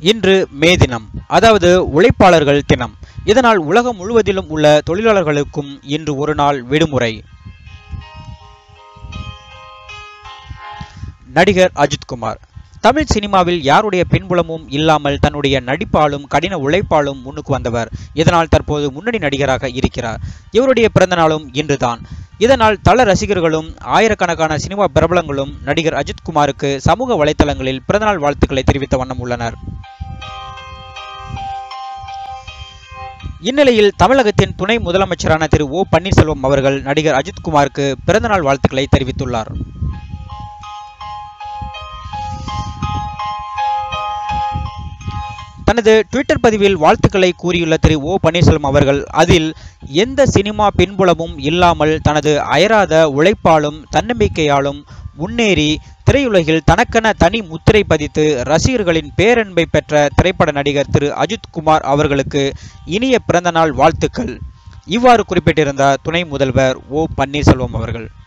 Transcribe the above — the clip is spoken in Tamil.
இன்று மே தினம் அதாவது உழைப்பாளர்கள் தினம் இதனால் உலகம் முழுவதிலும் உள்ள தொழிலாளர்களுக்கும் இன்று ஒரு நாள் விடுமுறை நடிகர் அஜித்குமார் தமிழ் சினிமாவில் யாருடைய பின்புலமும் இல்லாமல் தன்னுடைய நடிப்பாலும் கடின உழைப்பாலும் முன்னுக்கு வந்தவர் இதனால் தற்போது முன்னணி நடிகராக இருக்கிறார் இவருடைய பிறந்த நாளும் இன்றுதான் இதனால் தல ரசிகர்களும் ஆயிரக்கணக்கான சினிமா பிரபலங்களும் நடிகர் அஜித்குமாருக்கு சமூக வலைதளங்களில் பிறந்தநாள் வாழ்த்துக்களை தெரிவித்த வண்ணம் உள்ளனர் இந்நிலையில் தமிழகத்தின் துணை முதலமைச்சரான திரு ஓ பன்னீர்செல்வம் அவர்கள் நடிகர் அஜித்குமாருக்கு பிறந்தநாள் வாழ்த்துக்களை தெரிவித்துள்ளார் தனது ட்விட்டர் பதிவில் வாழ்த்துக்களை கூறியுள்ள திரு ஓ பன்னீர்செல்வம் அவர்கள் அதில் எந்த சினிமா பின்புலமும் இல்லாமல் தனது அயராத உழைப்பாலும் தன்னம்பிக்கையாலும் முன்னேறி திரையுலகில் தனக்கென தனி முத்திரை பதித்து ரசிகர்களின் பேரன்பை பெற்ற திரைப்பட நடிகர் திரு அஜித் குமார் அவர்களுக்கு இனிய பிறந்தநாள் வாழ்த்துக்கள் இவ்வாறு குறிப்பிட்டிருந்தார் துணை முதல்வர் ஓ பன்னீர்செல்வம் அவர்கள்